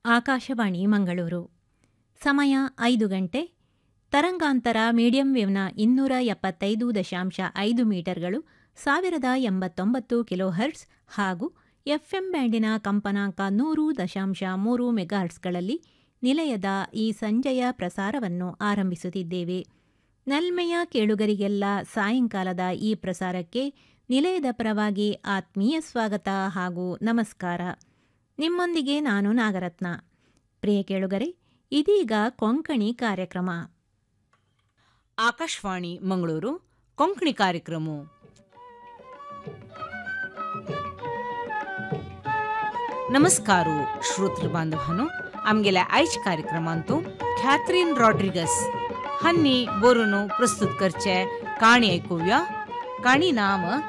ಆಕಾಶವಾಣಿ ಮಂಗಳೂರು ಸಮಯ ಐದು ಗಂಟೆ ತರಂಗಾಂತರ ಮೀಡಿಯಂ ವೇವ್ನ ಇನ್ನೂರ ಎಪ್ಪತ್ತೈದು ದಶಾಂಶ ಐದು ಮೀಟರ್ಗಳು ಸಾವಿರದ ಎಂಬತ್ತೊಂಬತ್ತು ಕಿಲೋಹರ್ಟ್ಸ್ ಹಾಗೂ ಎಫ್ಎಂ ಬ್ಯಾಂಡಿನ ಕಂಪನಾಂಕ ನೂರು ದಶಾಂಶ ಮೂರು ಮೆಗಾಹರ್ಟ್ಸ್ಗಳಲ್ಲಿ ನಿಲಯದ ಈ ಸಂಜೆಯ ಪ್ರಸಾರವನ್ನು ಆರಂಭಿಸುತ್ತಿದ್ದೇವೆ ನಲ್ಮೆಯ ಕೇಳುಗರಿಗೆಲ್ಲ ಸಾಯಂಕಾಲದ ಈ ಪ್ರಸಾರಕ್ಕೆ ನಿಲಯದ ಪರವಾಗಿ ಆತ್ಮೀಯ ಸ್ವಾಗತ ಹಾಗೂ ನಮಸ್ಕಾರ ನಿಮ್ಮೊಂದಿಗೆ ನಾನು ನಾಗರತ್ನ ಪ್ರಿಯ ಕೇಳುಗರೆ ಇದೀಗ ಕೊಂಕಣಿ ಕಾರ್ಯಕ್ರಮ ಆಕಾಶವಾಣಿ ಮಂಗಳೂರು ಕೊಂಕಣಿ ಕಾರ್ಯಕ್ರಮ नमस्कारू श्रोतृ बांधवांनो आमगेल्या आयच कार्यक्रमांतू कॅथरीन रॉड्रिगस हांनी बरोवन प्रस्तुत करचे काणी ऐकुया काणी नाम